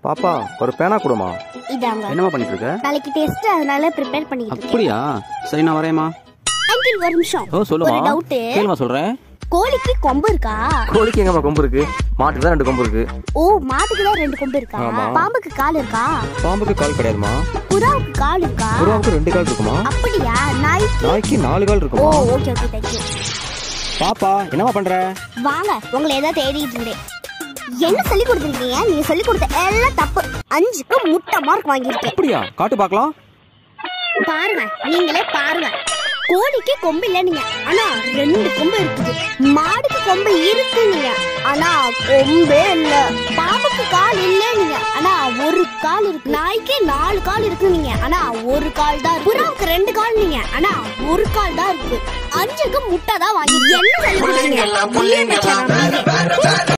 பாப்பா ஒரு பேனா கொடுமா இதாங்க என்னம்மா பண்ணிட்டு இருக்க நாளைக்கு டெஸ்ட் அதனால ப்ரிப்பேர் பண்ணிட்டு இருக்கேன் அப்படியா சரி நான் வரேம்மா அங்கிள் ஒரு நிமிஷம் ஓ சொல்லுமா ஒரு டவுட் கேளுமா சொல்றேன் கோழிக்கு கொம்பு இருக்கா கோழிக்கு எங்கம்மா கொம்பு இருக்கு மாட்டுக்கு தான் ரெண்டு கொம்பு இருக்கு ஓ மாட்டுக்கு தான் ரெண்டு கொம்பு இருக்கா ஆமா. பாம்புக்கு கால் இருக்கா பாம்புக்கு கால் கிடையாதுமா புறாவுக்கு கால் இருக்கா புறாவுக்கு ரெண்டு கால் இருக்குமா அப்படியா நாய்க்கு நாய்க்கு நாலு கால் ஓ இருக்குமா ஓகே ஓகே தேங்க்யூ பாப்பா என்னம்மா பண்ற வாங்க உங்களை ஏதோ தேடிட்டு இருந்தேன் என்ன சொல்லி கொடுத்துருக்கீங்க நீங்க சொல்லி கொடுத்த எல்லாம் தப்பு அஞ்சுக்கு முட்டை மார்க் வாங்கியிருக்கேன் அப்படியா காட்டு பார்க்கலாம் பாருங்க நீங்களே பாருங்க கோழிக்கு கொம்பு இல்ல நீங்க ஆனா ரெண்டு கொம்பு இருக்குது மாடுக்கு கொம்பு இருக்கு நீங்க ஆனா கொம்பே இல்ல பாம்புக்கு கால் இல்ல நீங்க ஆனா ஒரு கால் இருக்கு நாய்க்கு நாலு கால் இருக்கு நீங்க ஆனா ஒரு கால் தான் இருக்கு. புறாவுக்கு ரெண்டு கால் நீங்க ஆனா ஒரு கால் தான் இருக்கு அஞ்சுக்கு முட்டை தான் வாங்கி என்ன சொல்லி கொடுத்தீங்க?